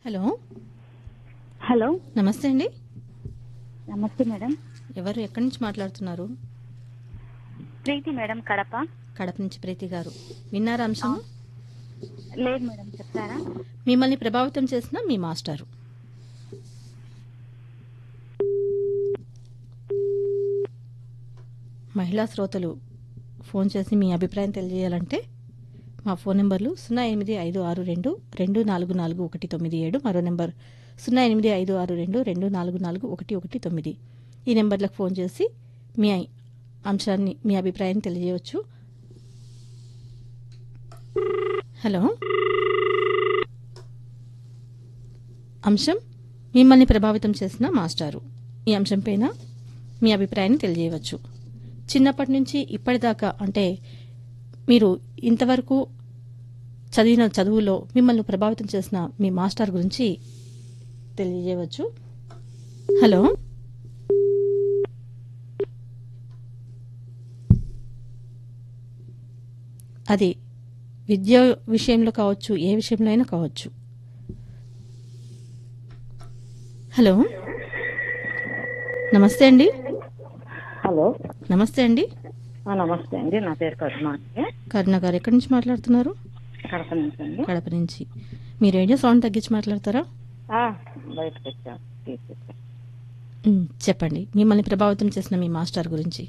Hello hello నమస్తే అండి నమస్తే మేడం ఎవరు ఎక్కడి నుంచి మాట్లాడుతున్నారు ప్రీతి మేడం కడప కడప నుంచి ప్రీతి గారు విన్నారా అంశం లేదు మేడం చెప్తారా మిమ్మల్ని ప్రభావితం చేసిన మీ మాస్టారు మహిళా శ్రోతలు ఫోన్ చేసి మీ అభిప్రాయం తెలియజేయాలంటే మా ఫోన్ నెంబర్లు సున్నా ఎనిమిది ఐదు ఆరు రెండు రెండు నాలుగు నాలుగు ఒకటి తొమ్మిది ఏడు మరో నెంబర్ సున్నా ఎనిమిది ఐదు ఆరు రెండు రెండు నాలుగు నాలుగు ఒకటి ఒకటి తొమ్మిది ఈ నెంబర్లకు ఫోన్ చేసి మీ అంశాన్ని మీ అభిప్రాయాన్ని తెలియజేయవచ్చు హలో అంశం మిమ్మల్ని ప్రభావితం చేసిన మాస్టారు ఈ అంశం పైన మీ అభిప్రాయాన్ని తెలియజేయవచ్చు చిన్నప్పటి నుంచి ఇప్పటిదాకా అంటే మీరు ఇంతవరకు చదివిన చదువులో మిమ్మల్ని ప్రభావితం చేసిన మీ మాస్టర్ గురించి తెలియజేయవచ్చు హలో అది విద్య విషయంలో కావచ్చు ఏ విషయంలో అయినా కావచ్చు హలో నమస్తే అండి హలో నమస్తే అండి ఆ, నమస్తే అండి నా పేరు పద్మ అండి కరుణ గారు ఎక్కడి నుంచి మాట్లాడుతున్నారు కడప నుంచి అండి కడప నుంచి మీ రేడియో సౌండ్ తగ్గించి మాట్లాడతారా ఆ, బయటకు వచ్చాం తీసుకొచ్చాం ఉమ్, చెప్పండి మిమ్మల్ని ప్రభావితం చేసిన మీ మాస్టర్ గురించి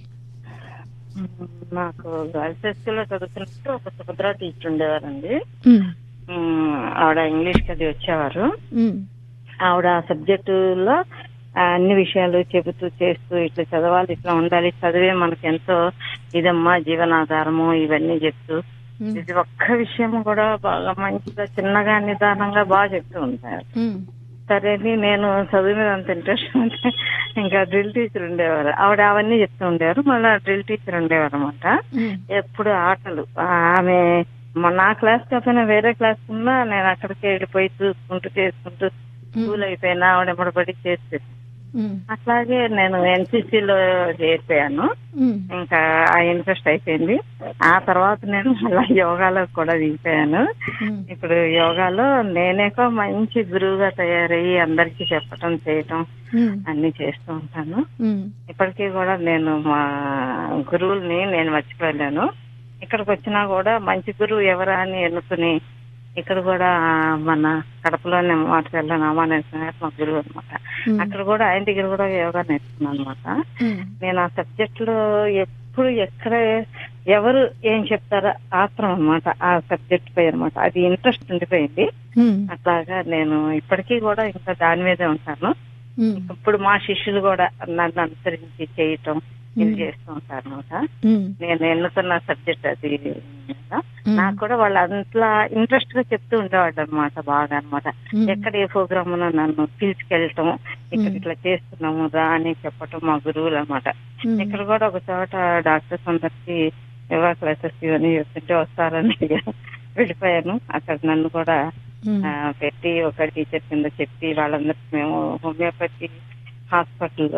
నాకు గర్ల్స్ హై స్కూల్లో చదువుతున్నప్పుడు ఒక సుభద్ర టీచర్ ఉండేవారండి ఉమ్, ఉమ్, ఆవిడ ఇంగ్లీష్ కి అది వచ్చేవారు ఉమ్, ఆవిడ సబ్జెక్టులో అన్ని విషయాలు చెబుతూ చేస్తూ ఇట్లా చదవాలి ఇట్లా ఉండాలి చదివే మనకు ఎంతో ఇదమ్మా జీవనాధారము ఇవన్నీ చెప్తూ ఉమ్, ఇది ఒక్క విషయం కూడా బాగా మంచిగా చిన్నగా నిదానంగా బాగా చెప్తూ ఉంటారు ఉమ్, సరే అని నేను చదువు మీద అంత ఇంట్రెస్ట్ ఉంటే ఇంకా డ్రిల్ టీచర్ ఉండేవారు ఆవిడ అవన్నీ చెప్తూ ఉండేవారు మళ్ళీ డ్రిల్ టీచర్ ఉండేవారు అనమాట ఉమ్, ఎప్పుడు ఆటలు ఆ, ఆమె మ- నా క్లాస్ కాకపోయినా వేరే క్లాస్ ఉన్నా నేను అక్కడికి వెళ్ళిపోయి చూసుకుంటూ చేసుకుంటూ స్కూల్ అయిపోయినా ఆవిడ ఎమ్మడబడి చేసేది ఉమ్, అట్లాగే నేను ఎన్సీసీలో చేరిపోయాను ఉమ్, ఇంకా ఆ ఇంట్రెస్ట్ అయిపోయింది ఆ తర్వాత నేను మళ్ళీ యోగాలో కూడా దిగిపోయాను ఉమ్, ఇప్పుడు యోగాలో నేనేకో మంచి గురువుగా తయారయ్యి అందరికీ చెప్పటం చేయటం ఉమ్, అన్ని చేస్తూ ఉంటాను ఉమ్, ఇప్పటికీ కూడా నేను మా గురువుల్ని నేను మర్చిపోలేను ఇక్కడికి వచ్చినా కూడా మంచి గురువు ఎవరా అని ఎన్నుకుని ఇక్కడ కూడా మన కడపలోనే మాటకెళ్ళ నామానేశ్వర గారు మా గురువు అనమాట ఉమ్, అక్కడ కూడా ఆయన దగ్గర కూడా యోగా నేర్చుకున్నాను అనమాట ఉమ్, నేను ఆ సబ్జెక్ట్ లో ఎప్పుడు ఎక్కడ ఎవరు ఏం చెప్తారో ఆత్రం అనమాట ఆ సబ్జెక్ట్ పై అనమాట అది ఇంట్రెస్ట్ ఉండిపోయింది ఉమ్, అట్లాగా నేను ఇప్పటికీ కూడా ఇంకా దాని మీదే ఉంటాను ఉమ్, ఇప్పుడు మా శిష్యులు కూడా నన్ను అనుసరించి చేయటం ఇది చేస్తూ ఉంటారు అనమాట ఉమ్, నేను ఎన్నుకున్న సబ్జెక్ట్ అది ఉమ్, నాకు కూడా వాళ్ళు అంతలా ఇంట్రెస్ట్ గా చెప్తూ ఉండేవాళ్ళు అనమాట బాగా అనమాట ఉమ్, ఎక్కడ ఏ ప్రోగ్రామ్ నన్ను పిలుచుకెళ్ళటం ఇక్కడ మ్మ్. ఇట్లా చేస్తున్నాము రా అని చెప్పటం మా గురువులు అనమాట ఉమ్, ఇక్కడ కూడా ఒక చోట డాక్టర్స్ అందరికి యోగా క్లాసెస్ ఇవన్నీ చెప్తుంటే వస్తారని వెళ్ళిపోయాను అక్కడ నన్ను కూడా ఉమ్, ఆ, పెట్టి ఒక టీచర్ కింద చెప్పి వాళ్ళందరికి మేము హోమియోపతి హాస్పిటల్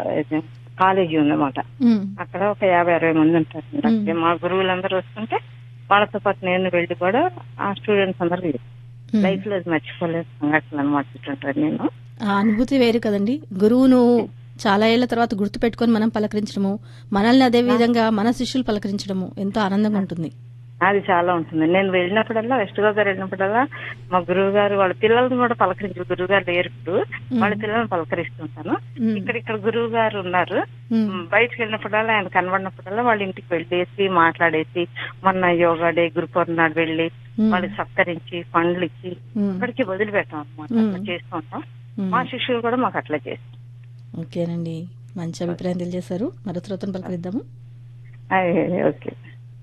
కాలేజీ ఉందన్నమాట ఉమ్, అక్కడ ఒక యాభై అరవై మంది ఉంటారు మ్మ్. మా గురువులందరూ వస్తుంటే వాళ్ళతో పాటు నేను వెళ్ళి కూడా ఆ స్టూడెంట్స్ అందరూ ఉమ్. లైఫ్ లో మర్చిపోలేదు సంఘటనలు అనమాట ఇటుంటారు నేను ఆ అనుభూతి వేరు కదండి గురువును చాలా ఏళ్ల తర్వాత గుర్తు పెట్టుకొని మనం పలకరించడము మనల్ని అదే విధంగా మన శిష్యులు పలకరించడము ఎంతో ఆనందంగా ఉంటుంది అది చాలా ఉంటుంది నేను వెళ్ళినప్పుడల్లా వెస్ట్ గోదావరి వెళ్ళినప్పుడల్లా మా గురువు గారు వాళ్ళ పిల్లల్ని కూడా పలకరించారు గురువు గారు లేరు ఇప్పుడు వాళ్ళ పిల్లల్ని పలకరిస్తుంటాను ఉమ్, ఇక్కడ ఇక్కడ గురువు గారు ఉన్నారు ఉమ్, మ్, బయటకు వెళ్ళినప్పుడల్లా ఆయన కనబడినప్పుడల్లా వాళ్ళ ఇంటికి వెళ్ళేసి మాట్లాడేసి మొన్న యోగా డే గ్రూప్ నాడు వెళ్ళి ఉమ్, వాళ్ళకి సత్కరించి పండ్లు ఇచ్చి ఉమ్, ఇక్కడికి వదిలిపెట్టాం అనమాట మ్. అట్లా చేస్తూ ఉంటాం ఉమ్. మా శిష్యులు కూడా మాకు అట్లా చేస్తాం ఓకేనండి మంచి అభిప్రాయం తెలియజేశారు మరో శ్రోతను పలకరిద్దాము ఓకే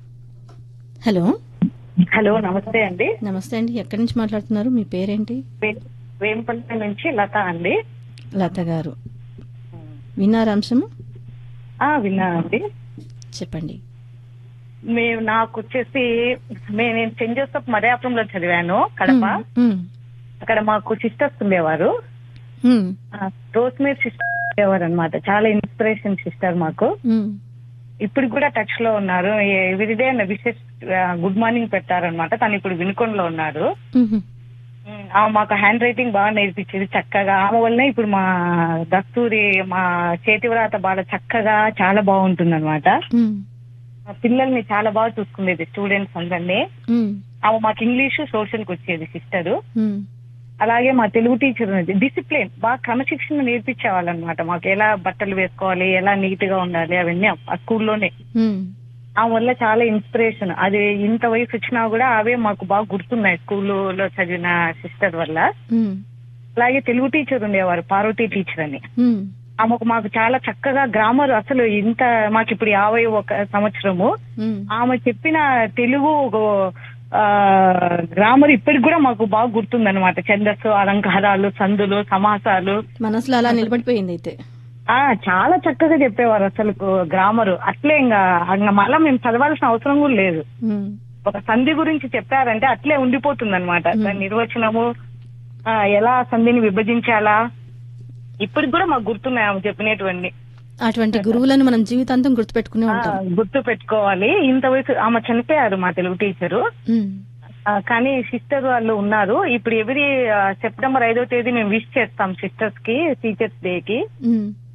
హలో హలో నమస్తే అండి నమస్తే అండి ఎక్కడి నుంచి మాట్లాడుతున్నారు మీ పేరేంటి వే- వేంపల్లి నుంచి లత అండి లత గారు విన్నారా అంశము ఆ విన్నానండి చెప్పండి మేము నాకు వచ్చేసి మే- నేను సెంట్ జోసెఫ్ మర్యాపురంలో చదివాను కడప ఉమ్, అక్కడ మాకు సిస్టర్స్ ఉండేవారు ఉమ్, రోస్మేర్ సిస్టర్ ఉండేవారు అనమాట చాలా ఇన్స్పిరేషన్ సిస్టర్ మాకు ఉమ్, ఇప్పుడు కూడా టచ్ లో ఉన్నారు ఎవ్రీడే విశేష్ గుడ్ మార్నింగ్ పెట్టారనమాట తను ఇప్పుడు వినుకొండలో ఉన్నారు ఉమ్, ఉమ్, ఆమె మాకు హ్యాండ్ రైటింగ్ బాగా నేర్పించేది చక్కగా ఆమె వల్లనే ఇప్పుడు మా దస్తూరి మా చేతివ్రాత బాగా చక్కగా చాలా బాగుంటుంది అనమాట ఉమ్, పిల్లల్ని చాలా బాగా చూసుకునేది స్టూడెంట్స్ అందరినీ ఉమ్, ఆమె మాకు ఇంగ్లీష్ సోషల్ కి వచ్చేది సిస్టర్ ఉమ్, అలాగే మా తెలుగు టీచర్ ఉన్నది డిసిప్లిన్ బాగా క్రమశిక్షణ నేర్పించేవాళ్ళు అనమాట మాకు ఎలా బట్టలు వేసుకోవాలి ఎలా నీట్ గా ఉండాలి అవన్నీ ఆ స్కూల్లోనే ఉమ్, ఆ వల్ల చాలా ఇన్స్పిరేషన్ అది ఇంత వయసు వచ్చినా కూడా అవే మాకు బాగా గుర్తున్నాయి స్కూల్లో చదివిన సిస్టర్ వల్ల ఉమ్, అలాగే తెలుగు టీచర్ ఉండేవారు పార్వతి టీచర్ అని ఉమ్, ఆమెకు మాకు చాలా చక్కగా గ్రామర్ అసలు ఇంత మాకు ఇప్పుడు యాభై ఒక సంవత్సరము ఉమ్. ఆమె చెప్పిన తెలుగు ఆ, గ్రామర్ ఇప్పటికి కూడా మాకు బాగా గుర్తుందన్నమాట ఛందస్సు అలంకారాలు సందులు సమాసాలు మనసులో అలా నిలబడిపోయింది అయితే ఆ చాలా చక్కగా చెప్పేవారు అసలు గ్రామర్ అట్లే ఇంకా ఇంకా మళ్ళా మేము చదవాల్సిన అవసరం కూడా లేదు ఉమ్, ఒక సంధి గురించి చెప్పారంటే అట్లే ఉండిపోతుంది అనమాట దాని నిర్వచనము ఆ, ఎలా సంధిని విభజించాలా ఇప్పటికి కూడా మాకు గుర్తున్నాయి ఆమె చెప్పినటువంటి అటువంటి గురువులను మనం జీవితాంతం గుర్తుపెట్టుకునే ఉంటాం గుర్తు పెట్టుకోవాలి ఇంత వయసు ఆమె చనిపోయారు మా తెలుగు టీచరు ఉమ్, ఆ, కానీ సిస్టర్ వాళ్ళు ఉన్నారు ఇప్పుడు ఎవ్రీ సెప్టెంబర్ ఐదో తేదీ మేము విష్ చేస్తాం సిస్టర్స్ కి టీచర్స్ డే కి ఉమ్,